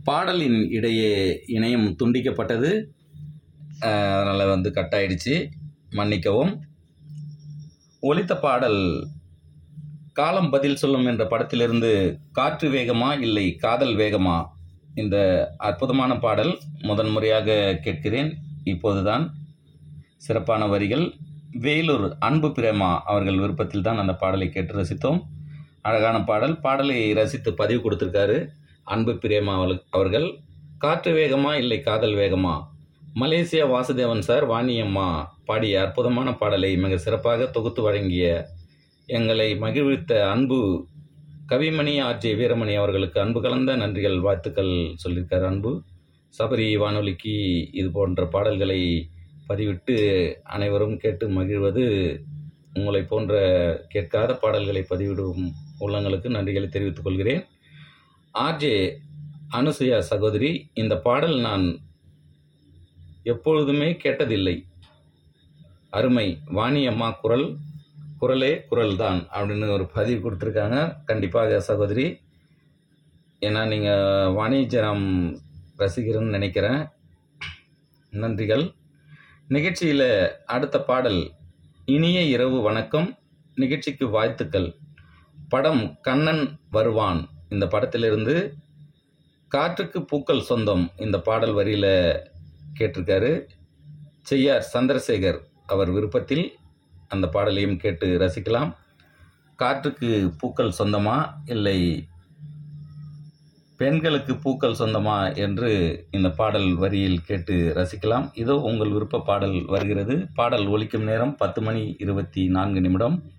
பாடலின் இடையே இணையம் துண்டிக்கப்பட்டது அதனால் வந்து கட் ஆயிடுச்சு மன்னிக்கவும் ஒலித்த பாடல் காலம் பதில் சொல்லும் என்ற படத்திலிருந்து காற்று வேகமா இல்லை காதல் வேகமா இந்த அற்புதமான பாடல் முதன் முறையாக கேட்கிறேன் இப்போதுதான் சிறப்பான வரிகள் வேலூர் அன்பு பிரேமா அவர்கள் விருப்பத்தில் தான் அந்த பாடலை கேட்டு ரசித்தோம் அழகான பாடல் பாடலை ரசித்து பதிவு கொடுத்துருக்காரு அன்பு பிரேமா அவள்- அவர்கள் காற்று வேகமா இல்லை காதல் வேகமா மலேசியா வாசுதேவன் சார் வாணியம்மா பாடிய அற்புதமான பாடலை மிக சிறப்பாக தொகுத்து வழங்கிய எங்களை மகிழ்வித்த அன்பு கவிமணி ஆர்ஜே வீரமணி அவர்களுக்கு அன்பு கலந்த நன்றிகள் வாழ்த்துக்கள் சொல்லியிருக்கார் அன்பு சபரி வானொலிக்கு இது போன்ற பாடல்களை பதிவிட்டு அனைவரும் கேட்டு மகிழ்வது உங்களை போன்ற கேட்காத பாடல்களை பதிவிடும் உள்ளங்களுக்கு நன்றிகளை தெரிவித்துக் கொள்கிறேன் ஆர்ஜே அனுசுயா சகோதரி இந்த பாடல் நான் எப்பொழுதுமே கேட்டதில்லை அருமை வாணி அம்மா குரல் குரலே குரல் தான் அப்படின்னு ஒரு பதிவு கொடுத்துருக்காங்க கண்டிப்பாக சகோதரி ஏன்னா நீங்கள் வாணிஜரம் ரசிகர்னு நினைக்கிறேன் நன்றிகள் நிகழ்ச்சியில் அடுத்த பாடல் இனிய இரவு வணக்கம் நிகழ்ச்சிக்கு வாழ்த்துக்கள் படம் கண்ணன் வருவான் இந்த படத்திலிருந்து காற்றுக்கு பூக்கள் சொந்தம் இந்த பாடல் வரியில் கேட்டிருக்காரு செய்யார் சந்திரசேகர் அவர் விருப்பத்தில் அந்த பாடலையும் கேட்டு ரசிக்கலாம் காற்றுக்கு பூக்கள் சொந்தமா இல்லை பெண்களுக்கு பூக்கள் சொந்தமா என்று இந்த பாடல் வரியில் கேட்டு ரசிக்கலாம் இதோ உங்கள் விருப்ப பாடல் வருகிறது பாடல் ஒலிக்கும் நேரம் பத்து மணி இருபத்தி நான்கு நிமிடம்